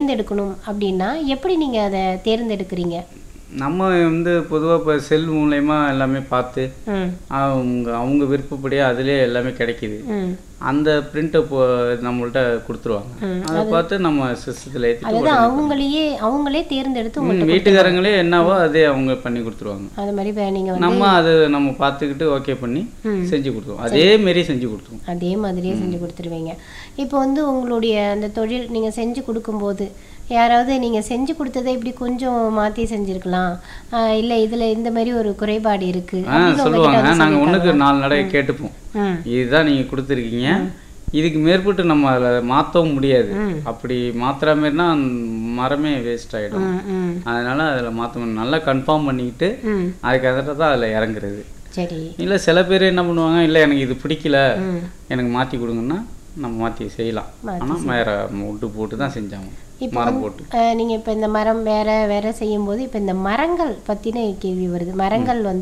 தேர்ந்தெடுக்கணும் அப்படின்னா எப்படி நீங்கள் அதை தேர்ந்தெடுக்கிறீங்க நம்ம வந்து பொதுவாக இப்போ செல் மூலயமா எல்லாமே பார்த்து ம் அவங்க அவங்க விருப்பப்படியே அதிலே எல்லாமே கிடைக்கிது ம் அந்த பிரிண்ட்டை இப்போ நம்மள்ட்ட கொடுத்துருவாங்க அதை பார்த்து நம்ம சிஸ்டத்தில் ஏற்றிட்டு அதாவது அவங்களையே அவங்களே தேர்ந்தெடுத்து உங்கள்கிட்ட வீட்டுக்காரங்களே என்னவோ அதே அவங்க பண்ணி கொடுத்துருவாங்க அது மாதிரி வே- நீங்க வந்து நம்ம அது நம்ம பார்த்துக்கிட்டு ஓகே பண்ணி செஞ்சு கொடுத்துருவோம் அதே மாரி செஞ்சு கொடுத்துருவோம் அதே மாதிரியே செஞ்சு கொடுத்துருவீங்க இப்போ வந்து உங்களுடைய அந்த தொழில் நீங்க செஞ்சு கொடுக்கும்போது யாராவது நீங்க செஞ்சு கொடுத்ததை இப்படி கொஞ்சம் மாத்தி செஞ்சிருக்கலாம் ஆஹ் இல்ல இதுல இந்த மாதிரி ஒரு குறைபாடு இருக்கு ஆ அப்படின்னு உங்ககிட்ட சொல்லுவாங்க வந்து நாங்கள் ஒன்றுக்கு நாலு நடை கேட்டுப்போம் ம் இதுதான் நீங்கள் கொடுத்துருக்கீங்க இதுக்கு மேற்பட்டு நம்ம அதில் மாற்றவும் முடியாது அப்படி மாத்துற மாதிரினா மரமே வேஸ்ட் ஆகிடும் ம் ம் அதனால் அதில் மாற்ற நல்லா கன்ஃபார்ம் பண்ணிக்கிட்டு ம் அதுக்கப்புறம் தான் அதில் இறங்குறது சரி இல்லை சில பேர் என்ன பண்ணுவாங்க இல்லை எனக்கு இது பிடிக்கல ம் எனக்கு மாற்றி கொடுங்கன்னா நம்ம மாற்றி செய்யலாம் ஆனால் வேற உட்டு போட்டு தான் செஞ்சாங்க இப்போ மரம் போட்டு ஆஹ் நீங்க இப்போ இந்த மரம் வேற வேற செய்யும்போது இப்போ இந்த மரங்கள் பத்தின கேள்வி வருது மரங்கள் வந்து